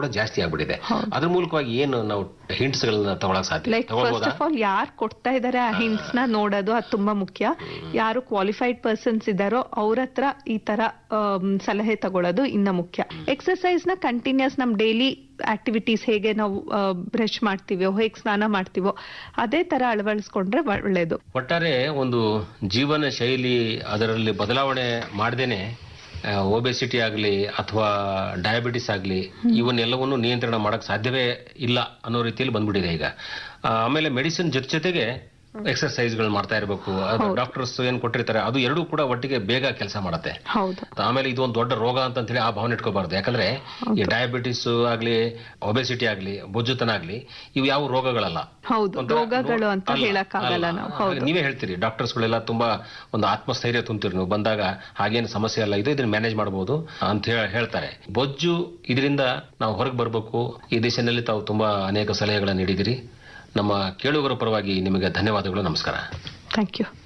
ಕೂಡ ಜಾಸ್ತಿ ಆಗ್ಬಿಟ್ಟಿದೆ ಹೌದು. ಅದ್ರ ಮೂಲಕವಾಗಿ ಏನು ನಾವು ಹಿಂಟ್ಸ್ ಗಳನ್ನ ತಗೊಳಕ್ ಸಾಧ್ಯ ಲೈಕ್ ಫಸ್ಟ್ ತಗೊಳ್ಬೋದಾ ಆಫ್ ಆಲ್ ಯಾರು ಕೊಡ್ತಾ ಇದಾರೆ ಆ ಹಿಂಟ್ಸ್ ನ ನೋಡೋದು ಅದು ತುಂಬಾ ಮುಖ್ಯ ಯಾರು ಕ್ವಾಲಿಫೈಡ್ ಪರ್ಸನ್ಸ್ ಇದಾರೋ ಅವ್ರ ಹತ್ರ ಈ ತರ ಆಮ್, ಸಲಹೆ ತಗೊಳ್ಳೋದು ಇನ್ನ ಮುಖ್ಯ ಎಕ್ಸರ್ಸೈಸ್ ನ ಕಂಟಿನ್ಯೂಸ್ ನಮ್ ಡೈಲಿ ಆಕ್ಟಿವಿಟೀಸ್ ಹೇಗೆ ನಾವು ಬ್ರಷ್ ಮಾಡ್ತೀವೋ ಹೇಗೆ ಸ್ನಾನ ಮಾಡ್ತೀವೋ ಅದೇ ತರ ಅಳವಡಿಸ್ಕೊಂಡ್ರೆ ಒಳ್ಳೇದು ಒಟ್ಟಾರೆ ಒಂದು ಜೀವನ ಶೈಲಿ ಅದರಲ್ಲಿ ಬದಲಾವಣೆ ಮಾಡದೇನೆ ಒಬೆಸಿಟಿ ಆಗಲಿ ಅಥವಾ ಡಯಾಬಿಟಿಸ್ ಆಗಲಿ ಇವನ್ನೆಲ್ಲವನ್ನು ನಿಯಂತ್ರಣ ಮಾಡಕ್ ಸಾಧ್ಯವೇ ಇಲ್ಲ ಅನ್ನೋ ರೀತಿಯಲ್ಲಿ ಬಂದ್ಬಿಟ್ಟಿದೆ ಈಗ ಆ, ಆಮೇಲೆ ಮೆಡಿಸಿನ್ ಜೊತೆ ಜೊತೆಗೆ ಎಕ್ಸರ್ಸೈಸ್ಗಳು ಮಾಡ್ತಾ ಇರಬೇಕು ಡಾಕ್ಟರ್ಸ್ ಏನ್ ಕೊಟ್ಟಿರ್ತಾರೆ ಅದು ಎರಡೂ ಕೂಡ ಒಟ್ಟಿಗೆ ಬೇಗ ಕೆಲಸ ಮಾಡುತ್ತೆ ಹೌದು ಆಮೇಲೆ ಇದು ಒಂದು ದೊಡ್ಡ ರೋಗ ಅಂತ ಹೇಳಿ ಆ ಭಾವನೆ ಇಟ್ಕೋಬಾರ್ದು ಯಾಕಂದ್ರೆ ಈ ಡಯಾಬಿಟಿಸ್ ಆಗ್ಲಿ ಒಬೆಸಿಟಿ ಆಗ್ಲಿ ಬೊಜ್ಜುತನ ಆಗ್ಲಿ ಇವು ಯಾವ ರೋಗಗಳಲ್ಲ ಹೌದು ಒಂಥರ ರೋಗಗಳು ಅಂತ ಅಲ್ಲ, ಹೇಳಕ್ಕಾಗಲ್ಲ ಅಲ್ಲ. ನಾವು ಹಾಗೆ ಹೌದು ನೀವೇ ಹೇಳ್ತೀರಿ ಡಾಕ್ಟರ್ಸ್ ಗಳೆಲ್ಲ ತುಂಬಾ ಒಂದು ಆತ್ಮಸ್ಥೈರ್ಯ ತುಂಬ್ತೀರಿ ನೀವು ಬಂದಾಗ ಹಾಗೇನು ಸಮಸ್ಯೆ ಅಲ್ಲ ಇದು ಇದನ್ನ ಮ್ಯಾನೇಜ್ ಮಾಡಬಹುದು ಅಂತ ಹೇಳಿ ಹೇಳ್ತಾರೆ ಬೊಜ್ಜು ಇದರಿಂದ ನಾವು ಹೊರಗೆ ಬರಬೇಕು ಈ ದಿಶೆಯಲ್ಲಿ ತಾವು ತುಂಬಾ ಅನೇಕ ಸಲಹೆಗಳನ್ನು ನೀಡಿದಿರಿ ನಮ್ಮ ಕೇಳುಗರ ಪರವಾಗಿ ನಿಮಗೆ ಧನ್ಯವಾದಗಳು ನಮಸ್ಕಾರ ಥ್ಯಾಂಕ್ ಯು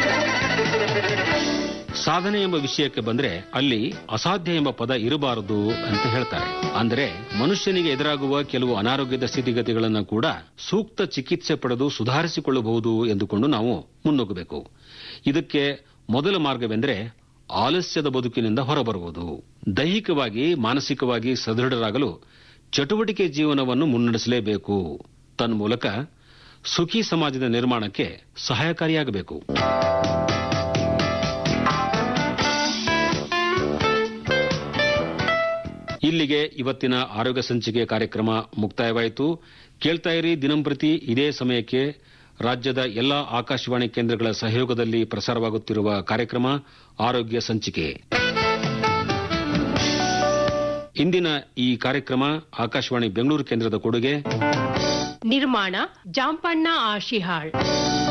ಸಾಧನೆ ಎಂಬ ವಿಷಯಕ್ಕೆ ಬಂದ್ರೆ ಅಲ್ಲಿ ಅಸಾಧ್ಯ ಎಂಬ ಪದ ಇರಬಾರದು ಅಂತ ಹೇಳ್ತಾರೆ ಅಂದ್ರೆ ಮನುಷ್ಯನಿಗೆ ಎದುರಾಗುವ ಕೆಲವು ಅನಾರೋಗ್ಯದ ಸ್ಥಿತಿಗತಿಗಳನ್ನು ಕೂಡ ಸೂಕ್ತ ಚಿಕಿತ್ಸೆ ಪಡೆದು ಸುಧಾರಿಸಿಕೊಳ್ಳಬಹುದು ಎಂದುಕೊಂಡು ನಾವು ಮುನ್ನುಗ್ಗಬೇಕು ಇದಕ್ಕೆ ಮೊದಲ ಮಾರ್ಗವೆಂದರೆ ಆಲಸ್ಯದ ಬದುಕಿನಿಂದ ಹೊರಬರುವುದು ದೈಹಿಕವಾಗಿ ಮಾನಸಿಕವಾಗಿ ಸದೃಢರಾಗಲು ಚಟುವಟಿಕೆ ಜೀವನವನ್ನು ಮುನ್ನಡೆಸಲೇಬೇಕು ತನ್ಮೂಲಕ ಸುಖಿ ಸಮಾಜದ ನಿರ್ಮಾಣಕ್ಕೆ ಸಹಾಯಕಾರಿಯಾಗಬೇಕು ಇಲ್ಲಿಗೆ ಇವತ್ತಿನ ಆರೋಗ್ಯ ಸಂಚಿಕೆ ಕಾರ್ಯಕ್ರಮ ಮುಕ್ತಾಯವಾಯಿತು ಕೇಳ್ತಾ ಇರಿ ದಿನಂಪ್ರತಿ ಇದೇ ಸಮಯಕ್ಕೆ ರಾಜ್ಯದ ಎಲ್ಲಾ ಆಕಾಶವಾಣಿ ಕೇಂದ್ರಗಳ ಸಹಯೋಗದಲ್ಲಿ ಪ್ರಸಾರವಾಗುತ್ತಿರುವ ಕಾರ್ಯಕ್ರಮ ಆರೋಗ್ಯ ಸಂಚಿಕೆ ಇಂದಿನ ಈ ಕಾರ್ಯಕ್ರಮ ಆಕಾಶವಾಣಿ ಬೆಂಗಳೂರು ಕೇಂದ್ರದ ಕೊಡುಗೆ ನಿರ್ಮಾಣ ಜಾಂಪಣ್ಣ ಆಶಿಹಾಳ್